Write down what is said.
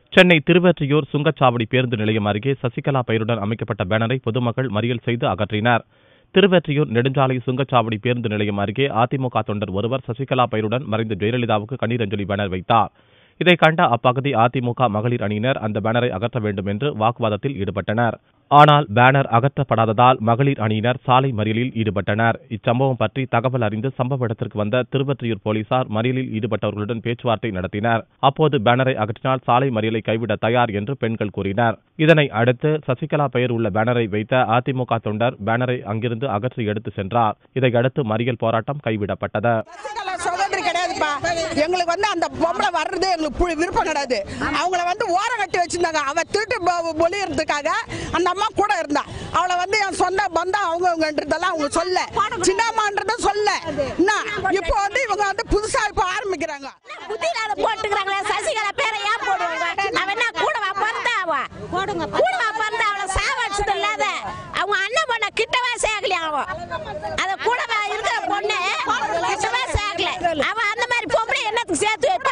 சென்னை திருவெற்றியூர் சுங்கச்சாவடி பேருந்து நிலையம் அருகே சசிகலா பெயருடன் அமைக்கப்பட்ட பேனரை பொதுமக்கள் மறியல் செய்து அகற்றினர் திருவெற்றியூர் நெடுஞ்சாலை சுங்கச்சாவடி பேருந்து நிலையம் அருகே அதிமுக தொண்டர் ஒருவர் சசிகலா பெயருடன் மறைந்த ஜெயலலிதாவுக்கு கண்ணீர் அஞ்சலி பேனர் வைத்தார் இதை கண்ட அப்பகுதி அதிமுக மகளிர் அணியினர் அந்த பேனரை அகற்ற வேண்டும் என்று வாக்குவாதத்தில் ஈடுபட்டனர் ஆனால் பேனர் அகற்றப்படாததால் மகளிர் அணியினர் சாலை மறியலில் ஈடுபட்டனர் இச்சம்பவம் பற்றி தகவல் அறிந்து சம்பவ இடத்திற்கு வந்த திருவொற்றியூர் போலீசார் மறியலில் ஈடுபட்டவர்களுடன் பேச்சுவார்த்தை நடத்தினர் அப்போது பேனரை அகற்றினால் சாலை மறியலை கைவிட தயார் என்று பெண்கள் கூறினர் இதனை அடுத்து சசிகலா பெயர் உள்ள பேனரை வைத்த அதிமுக தொண்டர் பேனரை அங்கிருந்து அகற்றி எடுத்து சென்றார் இதையடுத்து மறியல் போராட்டம் கைவிடப்பட்டது சசிகலா சகோதரி கிடையாதுப்பா எங்களுக்கு வந்து அந்த பொம்பளை வர்றது எங்களுக்கு பு- விருப்பம் கிடையாது அவங்கள வந்து ஓரம் கட்டி வச்சிருந்தாங்க அவ திருட்டு பொ- பொலியறதுக்காக அந்த அம்மா கூட இருந்தா அவளை வந்து என் சொந்த பந்தம் அவங்கன்றதெல்லாம் அவங்க சொல்ல சின்னம்மான்றத சொல்ல என்ன இப்போ வந்து இவங்க வந்து புதுசா இப்போ ஆரம்பிக்கிறாங்க புத்தியில போட்டுக்கிறாங்களே சசிகலா பேரை ஏன் போடுவாங்க அவ என்ன கூடவா பிறந்தா அவ போடுங்க கூடவா பிறந்தா அவளை சாவடிச்சது இல்லாத அவங்க அண்ணன் பொண்ண கிட்டவே சேர்க்கலையா அவ அத கூடவா இருக்கிற பொண்ணு கிட்டவே சேர்க்கல அவ அந்த மாதிரி பொம்பளை என்னத்துக்கு சேர்த்து வைப்பா